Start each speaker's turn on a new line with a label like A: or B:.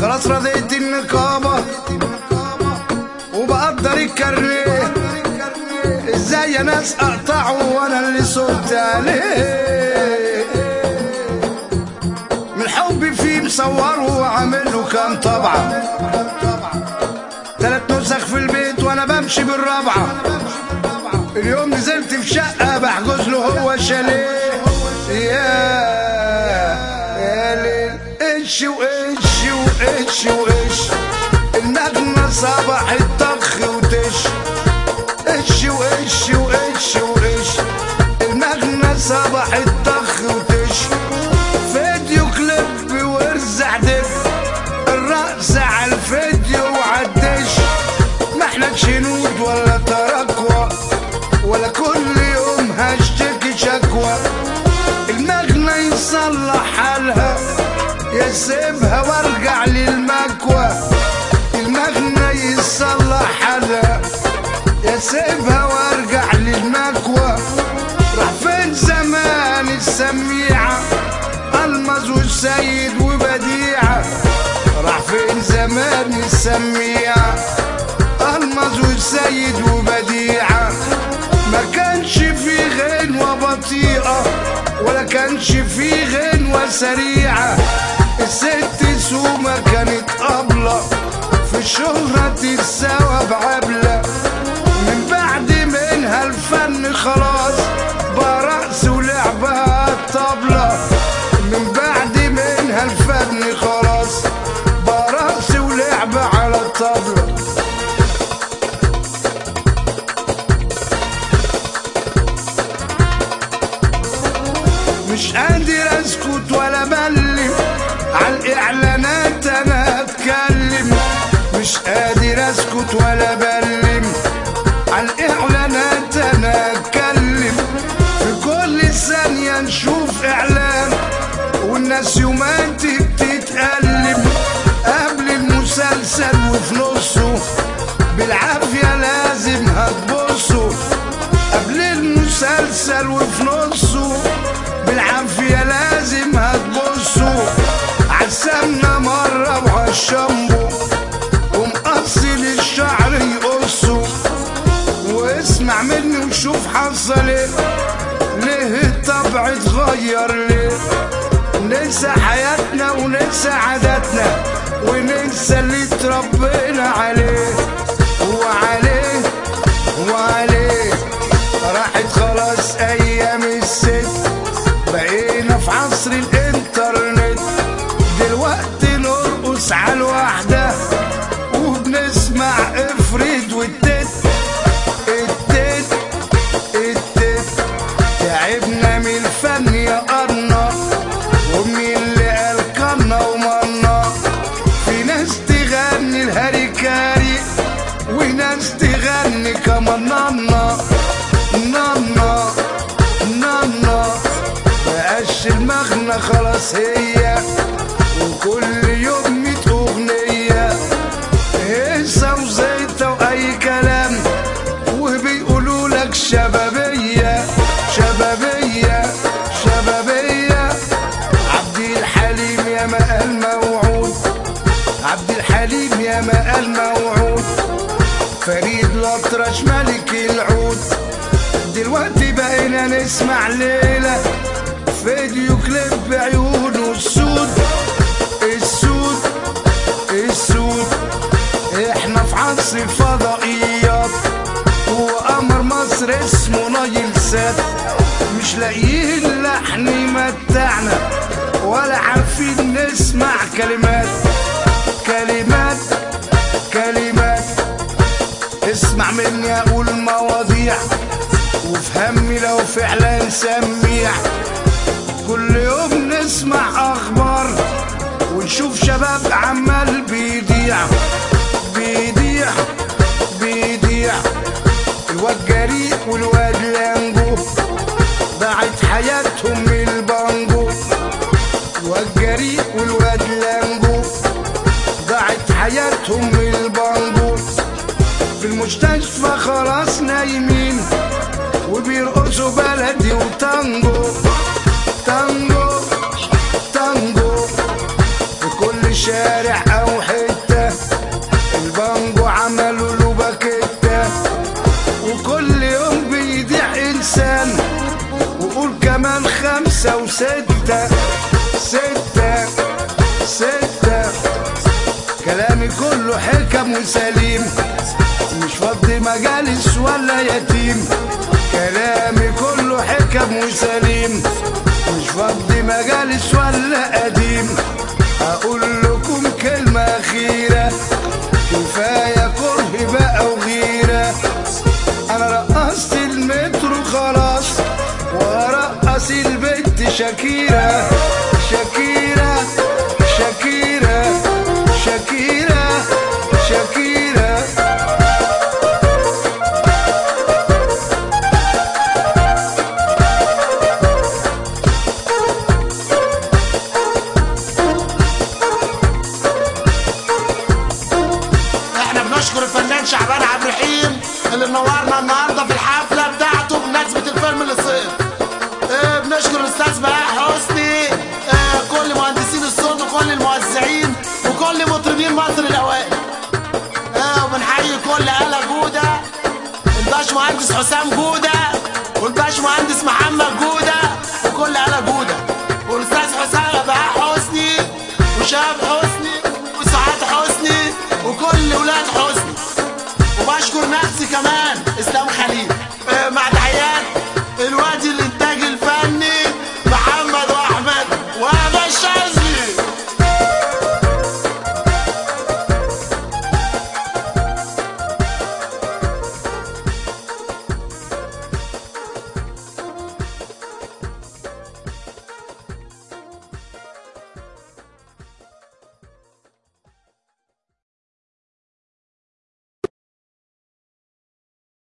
A: خلاص رضيت النقابة وبقدر الكريه ازاي يا ناس اقطعه وانا اللي صرت عليه من حبي فيه مصوره وعامل له كام طبعه تلات نسخ في البيت وانا بمشي بالرابعه اليوم نزلت في شقه بحجز له هو شاليه يا يا ليل ايش وايش وايش وايش المغنى صباح الطخ وتش ايش وايش وايش وايش المغنى صباح الطخ وتش فيديو كليب وارزع دب الرقص على الفيديو وعدش ما احنا شنود ولا تراكوة ولا كل يوم هشتكي شكوى المغنى يصلح حالها يسيبها وارجع للمكوى المغنى يصلح حالها يسيبها وارجع للمكوى راح فين زمان السميعة المز والسيد وبديعة راح فين زمان السميعة المز والسيد وبديعة ما كانش في غنوة بطيئة ولا كانش في غنوة سريعة الست سومة كانت أبلة في الشهرة تتساوى بعبلة من بعد منها الفن خلاص بقى رقص ولعبها الطبلة من بعد منها الفن خلاص بقى رقص ولعبة على الطبلة مش قادر اسكت ولا بلم على الاعلانات انا اتكلم مش قادر اسكت ولا بلم على الاعلانات انا اتكلم في كل ثانية نشوف اعلان والناس يوماتي بتتألم قبل المسلسل وفي نصه بالعافية لازم هتبصوا قبل المسلسل وفي نصه بالعافية لازم هتبصوا عالسمنة مرة وعالشامبو ومقصل الشعر يقصه واسمع مني وشوف حصل ايه ليه الطبع اتغير ليه ننسى حياتنا وننسى عاداتنا وننسى اللي اتربينا عليه وعليه وعليه راحت خلاص ايام الست بقينا في عصر الانترنت دلوقتي نرقص على الواحدة وبنسمع افريد والتت التت التت تعبنا من الفن يا قرنا ومين اللي قال قرنا ومرنا في ناس تغني الهريكاري وناس تغني كمان نانا نانا نانا بقاش المغنى خلاص هي وكل يوم ميت اغنية هيصة وزيتة واي كلام وبيقولوا لك شبابية شبابية شبابية عبد الحليم يا ما قال موعود عبد الحليم يا ما قال موعود فريد الأطرش ملك العود دلوقتي بقينا نسمع ليلة فيديو كليب بعيونه السود السود السود احنا في عصر فضائيات وقمر مصر اسمه نايل سات مش لاقيين لحن يمتعنا ولا عارفين نسمع كلمات كلمات كلمات اسمع مني اقول مواضيع وفهمني لو فعلا سميع كل يوم نسمع اخبار ونشوف شباب عمال بيضيع بيضيع بيضيع الواد جريء والواد لانجو ضاعت حياتهم من البانجو الواد جريء والواد لانجو ضاعت حياتهم من البانجو في المستشفى خلاص نايمين وبيرقصوا بلدي وتانجو تانجو تانجو في كل كل شارع او حته البانجو عملوا له باكيته وكل يوم بيضيع انسان وقول كمان خمسة وستة ستة ستة كلامي كله حكم وسليم مش فضي مجالس ولا يتيم كلامي كله حكم وسليم مش فضي مجالس ولا قديم اقول لكم كلمة اخيرة كفاية كره بقى وغيرة انا رقصت المترو خلاص ورقص البنت شاكيرة شاكيرة شاكيرة شاكيرة شاكيرة
B: احنا بنشكر الفنان شعبان عبد الرحيم اللي منورنا النهارده في الحفله بتاعته بمناسبه الفيلم اللي صير اه بنشكر الاستاذ بهاء حسني اه كل مهندسين الصوت وكل الموزعين وكل مطربين مصر الاوائل اه وبنحيي كل آلة جودة الباش مهندس حسام جودة